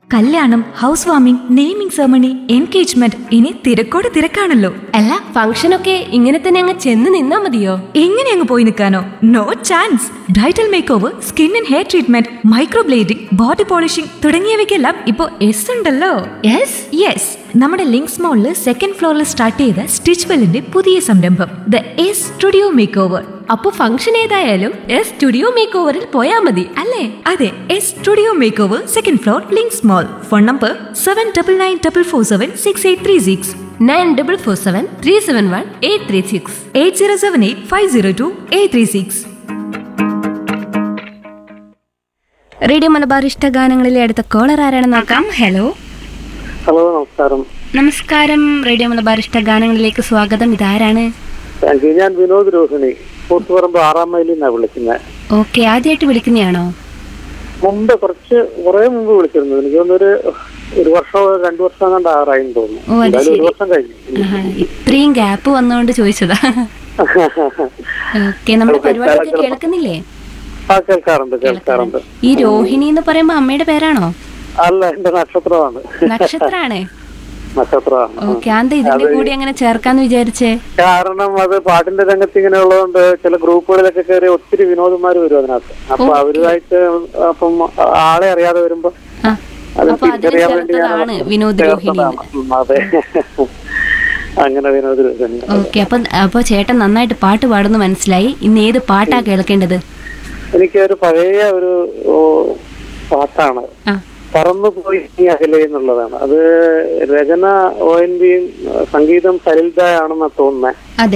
കല്യാണം house warming naming ceremony engagement ഇനി തിരക്കോട് തിരക്കാണല്ലോ അല്ല ഫംഗ്ഷനൊക്കെ ഇങ്ങനെ തന്നെ അങ്ങ് ചെന്ന് നിന്നാ മതിയോ എങ്ങനെ അങ്ങ് പോയി നിൽക്കാനോ no chance bridal makeover skin and hair treatment microblading body polishing തുടങ്ങിയവയ്ക്കെല്ലാം ഇപ്പോൾ എസ് ഉണ്ടല്ലോ യെസ് യെസ് നമ്മുടെ ലിങ്ക്സ് മോളിൽ സെക്കൻഡ് ഫ്ലോറിൽ സ്റ്റാർട്ട് ചെയ്ത സ്റ്റിച്ച് വെല്ലിന്റെ പുതിയ സംരംഭം the S studio makeover അപ്പൊ ഫംഗ്ഷൻ ഏതായാലും എസ് സ്റ്റുഡിയോ മേക്ക് ഓവറിൽ പോയാ മതി അല്ലേ അതെ S studio makeover second floor Links mall phone number seven double nine double four seven six eight three six nine double four seven three seven one eight three six eight zero seven eight five zero two eight three six radio Malabar ഇഷ്ട ഗാനങ്ങളിലെ അടുത്ത collar ആരാണെന്ന് നോക്കാം hello hello നമസ്കാരം നമസ്കാരം radio Malabar ഇഷ്ട ഗാനങ്ങളിലേക്ക് സ്വാഗതം ഇതാരാണ് താങ്ക് യു. ഞാൻ വിനോദ് രോഹിണി കൂത്തുപറമ്പ് ആറാം മൈലിൽ നിന്നാണ് വിളിക്കുന്നത് ഓക്കെ ആദ്യമായിട്ട് വിളിക്കുന്നതാണോ മുമ്പ് കുറച്ച് കുറെ മുമ്പ് വിളിച്ചിരുന്നു എനിക്ക് തോന്നുന്നൊരു ഒരു വർഷം രണ്ടു വർഷം കണ്ട് ആറായി തോന്നുന്നു ഓ, അത് എന്തായാലും ഒരു ശരി. വർഷം കഴിഞ്ഞു ആഹാ, ഇത്രയും ഗ്യാപ്പ് വന്നുകൊണ്ട് ചോദിച്ചതാ ഓക്കെ നമ്മുടെ പരിപാടിയൊക്കെ കേൾക്കുന്നില്ലേ ആ കേൾക്കാറുണ്ട് കേൾക്കാറുണ്ട് ഈ രോഹിണി എന്ന് പറയുമ്പോ അമ്മയുടെ പേരാണോ അല്ല എന്റെ നക്ഷത്രമാണ് നക്ഷത്രാണ് നക്ഷത്രമാണ് ഓക്കെ എന്താ ഇതിന്റെ കൂടി അങ്ങനെ ചേർക്കാന്ന് വിചാരിച്ചേ കാരണം അത് പാട്ടിന്റെ രംഗത്ത് ഇങ്ങനെ ഉള്ളതുകൊണ്ട് ചില ഗ്രൂപ്പുകളിലൊക്കെ കയറി ഒത്തിരി വിനോദന്മാർ വരും അതിനകത്ത് അപ്പൊ അവരുമായിട്ട് അപ്പം ആളെ അറിയാതെ വരുമ്പോ ആ അത് അപ്പൊ അതിന് തിരിച്ചറിയാൻ വേണ്ടിയാണ് ചേർത്തതാണ് വിനോദ് രോഹിണി ചേർത്തതാണ്. ഉം, അതെ അങ്ങനെ വിനോദ് രോഹിണി ഓക്കെ അപ്പൊ അപ്പൊ ചേട്ടൻ നന്നായിട്ട് പാട്ട് പാടുന്നു മനസ്സിലായി ഇന്ന് ഏത് പാട്ടാ കേൾക്കേണ്ടത് എനിക്ക് ഒരു പഴയ ഒരു ഓ, പാട്ടാണ് ആ പറന്നു പോയി നീ അകലെ എന്നുള്ളതാണ് അത് രചന ഒ എൻ ബിയും സംഗീതം സലിൽദായാണെന്നാ തോന്നുന്നത് അതെ